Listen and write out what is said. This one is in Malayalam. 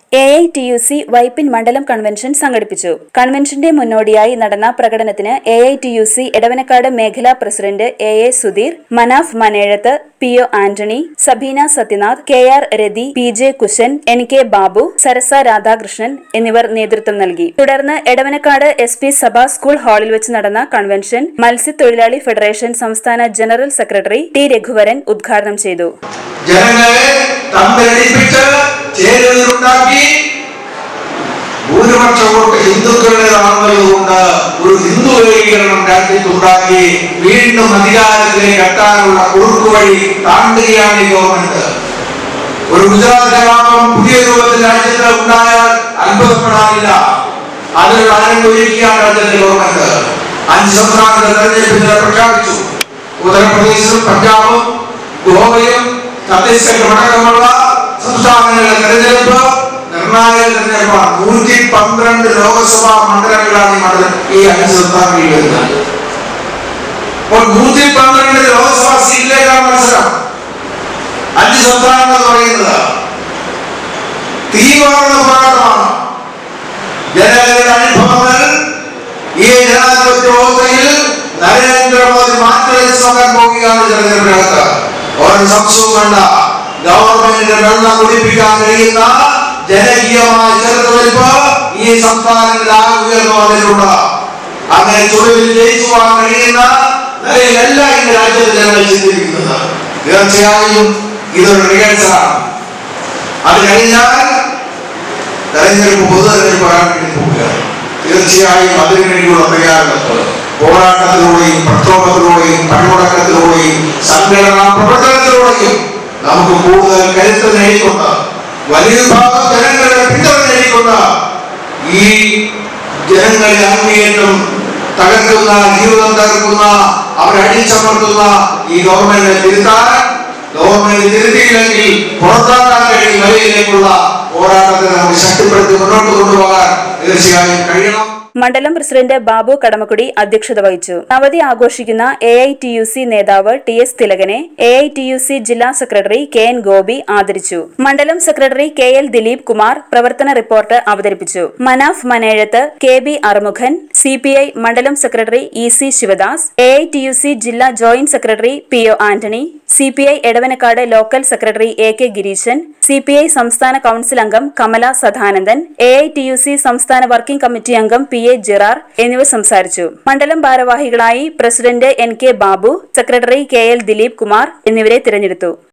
A I T U C Vypin മണ്ഡലം കൺവെൻഷൻ സംഘടിപ്പിച്ചു കൺവെൻഷന്റെ മുന്നോടിയായി നടന്ന പ്രകടനത്തിന് A I T U C Edavanakkad മേഖലാ president A A Sudheer Manaf Manezhath P O Antony Sabeena Sathyanath K R Rathi P J Kushan N K Babu Sarasa Radhakrishnan എന്നിവർ നേതൃത്വം നൽകി തുടർന്ന് Edavanakkad S P Sabha school ഹാളിൽ വെച്ച് നടന്ന കൺവെൻഷൻ മത്സ്യത്തൊഴിലാളി ഫെഡറേഷൻ സംസ്ഥാന ജനറൽ സെക്രട്ടറി ടി രഘുവരൻ ഉദ്ഘാടനം ചെയ്തു ജനങ്ങളെ തമ്മിലടിപ്പിച്ച് ചേരുവരുണ്ടാക്കി ഭൂരിപക്ഷ വോട്ട് ഹിന്ദുക്കളുടേതാണെന്നതുകൊണ്ട് ഒരു ഹിന്ദു ഏകീകരണം രാജ്യത്തുണ്ടാക്കി വീണ്ടും അധികാരത്തിലേക്ക് എത്താനുള്ള കുറുക്കുവഴി താണ്ടുകയാണ് ഈ ഗവൺമെന്റ് ഒരു ഗുജറാത്ത് കലാപം പുതിയ രൂപത്തിൽ രാജ്യത്ത് ഉണ്ടായാൽ അത്ഭുതപ്പെടാനില്ല അതിനുള്ള ആരംഭിക്കുകയാണ് രാജ്യത്തെ ഗവൺമെന്റ് അഞ്ച് സംസ്ഥാനത്തെ തെരഞ്ഞെടുപ്പിനെ പ്രഖ്യാപിച്ചു ഉത്തർപ്രദേശും പഞ്ചാബും ഗോവയും ഛത്തീസ്ഗഡ് അടക്കമുള്ള സംസ്ഥാനങ്ങളിലെ തെരഞ്ഞെടുപ്പ് നിർണായക തെരഞ്ഞെടുപ്പാണ് നൂറ്റി പന്ത്രണ്ട് ലോകസഭാ മണ്ഡലങ്ങളാണ് ഈ മണ്ഡലം ഈ അഞ്ച് സംസ്ഥാനങ്ങളിൽ വരുന്നത് അപ്പോൾ നൂറ്റി പന്ത്രണ്ട് ലോകസഭാ സീറ്റിലേക്കാണ് മത്സരം അഞ്ച് സംസ്ഥാനങ്ങൾ എന്ന് പറയുന്നത് തീവ്രത പോരാട്ടമാണ് ജനങ്ങളുടെ അനുഭവങ്ങൾ ഈ ജനാധിപത്യ വ്യവസ്ഥയിൽ നരേന്ദ്രമോദി മാറ്റിവെച്ചാക്കാൻ പോവുകയാണ് ജനങ്ങൾക്കകത്ത് ഒരു സംശയവും വേണ്ട ഗവൺമെന്റിന്റെ വെള്ളം കുടിപ്പിക്കാൻ കഴിയുന്ന ജനകീയമായ ചെറുത്തുവലിപ്പ് ഈ സംസ്ഥാനങ്ങളിൽ ആകെ ഉയർന്നു വന്നിട്ടുണ്ട് അങ്ങനെ ചുവടിൽ ജയിച്ചു പോകാൻ കഴിയുന്ന നിലയിലല്ല ഇന്ന് രാജ്യത്തെ ജനങ്ങൾ ചിന്തിക്കുന്നത് തീർച്ചയായും ഇതൊരു റിഹേഴ്സലാണ് അത് കഴിഞ്ഞാൽ തെരഞ്ഞെടുപ്പ് പൊതു തെരഞ്ഞെടുപ്പ് വരാൻ വേണ്ടി പോവുകയാണ് തീർച്ചയായും അതിനു വേണ്ടിയുള്ള തയ്യാറെടുപ്പ് പോരാട്ടത്തിലൂടെയും പ്രക്ഷോഭത്തിലൂടെയും പണിമുടക്കത്തിലൂടെയും സംഘടനാ പ്രവർത്തനത്തിലൂടെയും നമുക്ക് കൂടുതൽ കരുത്ത് നേടിക്കൊണ്ട് വലിയ വിഭാഗം ജനങ്ങളുടെ പിന്തുണ നേടിക്കൊണ്ട് ഈ ജനങ്ങളെ അങ്ങേയറ്റം തകർക്കുന്ന ജീവിതം തകർക്കുന്ന അവരെ അടിച്ചമർത്തുന്ന ഈ ഗവൺമെന്റിനെ തിരുത്താൻ ഗവൺമെന്റ് തിരുത്തിയില്ലെങ്കിൽ പുറത്താക്കാൻ കഴിയുന്ന നിലയിലേക്കുള്ള പോരാട്ടത്തെ നമുക്ക് ശക്തിപ്പെടുത്തി മുന്നോട്ട് കൊണ്ടുപോകാൻ തീർച്ചയായും കഴിയണം മണ്ഡലം പ്രസിഡന്റ് ബാബു കടമക്കുടി അധ്യക്ഷത വഹിച്ചു അവധി ആഘോഷിക്കുന്ന A I T U C നേതാവ് ടി എസ് തിലകനെ A I T U C ജില്ലാ സെക്രട്ടറി കെ എൻ ഗോപി ആദരിച്ചു മണ്ഡലം secretary K L Dileep Kumar പ്രവർത്തന റിപ്പോർട്ട് അവതരിപ്പിച്ചു Manaf Manezhath K B Arumughan C P I മണ്ഡലം secretary E C Sivadas A I T U C ജില്ലാ joint secretary P O Antony C P I Edavanakkad local secretary A K Gireesan C P I സംസ്ഥാന കൌൺസിൽ അംഗം Kamala Sadanandan A I T U C സംസ്ഥാന വർക്കിംഗ് കമ്മിറ്റി അംഗം പി എ ജിറാർ എന്നിവർ സംസാരിച്ചു മണ്ഡലം ഭാരവാഹികളായി president N K Babu secretary K L Dileep Kumar എന്നിവരെ തിരഞ്ഞെടുത്തു